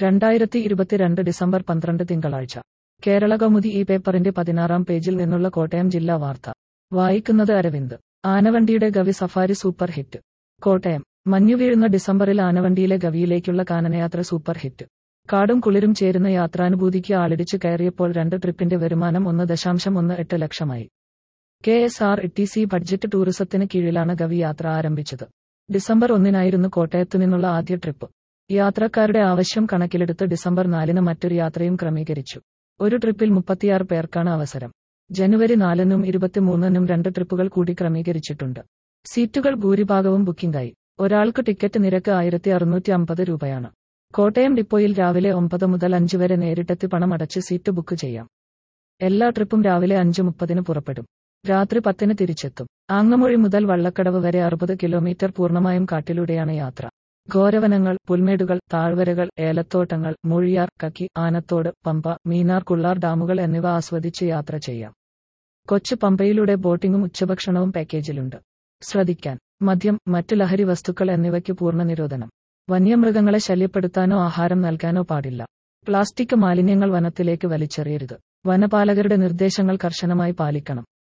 രണ്ടായിരത്തി ഇരുപത്തിരണ്ട് ഡിസംബർ പന്ത്രണ്ട് തിങ്കളാഴ്ച കേരള കൗമുദി ഈ പേപ്പറിന്റെ പതിനാറാം പേജിൽ നിന്നുള്ള കോട്ടയം ജില്ലാ വാർത്ത വായിക്കുന്നത് അരവിന്ദ് ആനവണ്ടിയുടെ Gavi safari super hit Kottayam മഞ്ഞു വീഴുന്ന ഡിസംബറിൽ ആനവണ്ടിയിലെ ഗവിയിലേക്കുള്ള കാനനയാത്ര സൂപ്പർ ഹിറ്റ് കാടും കുളിരും ചേരുന്ന യാത്രാനുഭൂതിക്ക് ആളിടിച്ച് കയറിയപ്പോൾ രണ്ട് ട്രിപ്പിന്റെ വരുമാനം ഒന്ന് ദശാംശം ഒന്ന് എട്ട് ലക്ഷമായി K S R T C budget ടൂറിസത്തിന് കീഴിലാണ് ഗവി യാത്ര ആരംഭിച്ചത് ഡിസംബർ ഒന്നിനായിരുന്നു കോട്ടയത്തു നിന്നുള്ള ആദ്യ ട്രിപ്പ് യാത്രക്കാരുടെ ആവശ്യം കണക്കിലെടുത്ത് ഡിസംബർ നാലിന് മറ്റൊരു യാത്രയും ക്രമീകരിച്ചു ഒരു ട്രിപ്പിൽ മുപ്പത്തിയാറ് പേർക്കാണ് അവസരം ജനുവരി നാലിനും ഇരുപത്തിമൂന്നിനും രണ്ട് ട്രിപ്പുകൾ കൂടി ക്രമീകരിച്ചിട്ടുണ്ട് സീറ്റുകൾ ഭൂരിഭാഗവും ബുക്കിംഗായി ഒരാൾക്ക് ടിക്കറ്റ് നിരക്ക് ആയിരത്തി അറുന്നൂറ്റി അമ്പത് രൂപയാണ് കോട്ടയം ഡിപ്പോയിൽ രാവിലെ ഒമ്പത് മുതൽ അഞ്ച് വരെ നേരിട്ടെത്തി പണം അടച്ച് സീറ്റ് ബുക്ക് ചെയ്യാം എല്ലാ ട്രിപ്പും രാവിലെ അഞ്ച് മുപ്പതിന് പുറപ്പെടും രാത്രി പത്തിന് തിരിച്ചെത്തും ആങ്ങമൊഴി മുതൽ വള്ളക്കടവ് വരെ അറുപത് കിലോമീറ്റർ പൂർണ്ണമായും കാട്ടിലൂടെയാണ് യാത്ര ഘോരവനങ്ങൾ പുൽമേടുകൾ താഴ്വരകൾ ഏലത്തോട്ടങ്ങൾ മൂഴിയാർ കക്കി ആനത്തോട് പമ്പ മീനാർ കുള്ളാർ ഡാമുകൾ എന്നിവ ആസ്വദിച്ച് യാത്ര ചെയ്യാം കൊച്ചു പമ്പയിലൂടെ ബോട്ടിംഗും ഉച്ചഭക്ഷണവും പാക്കേജിലുണ്ട് ശ്രദ്ധിക്കാൻ മദ്യം മറ്റു ലഹരി വസ്തുക്കൾ എന്നിവയ്ക്ക് പൂർണ്ണ നിരോധനം വന്യമൃഗങ്ങളെ ശല്യപ്പെടുത്താനോ ആഹാരം നൽകാനോ പാടില്ല പ്ലാസ്റ്റിക് മാലിന്യങ്ങൾ വനത്തിലേക്ക് വലിച്ചെറിയരുത് വനപാലകരുടെ നിർദ്ദേശങ്ങൾ കർശനമായി പാലിക്കണം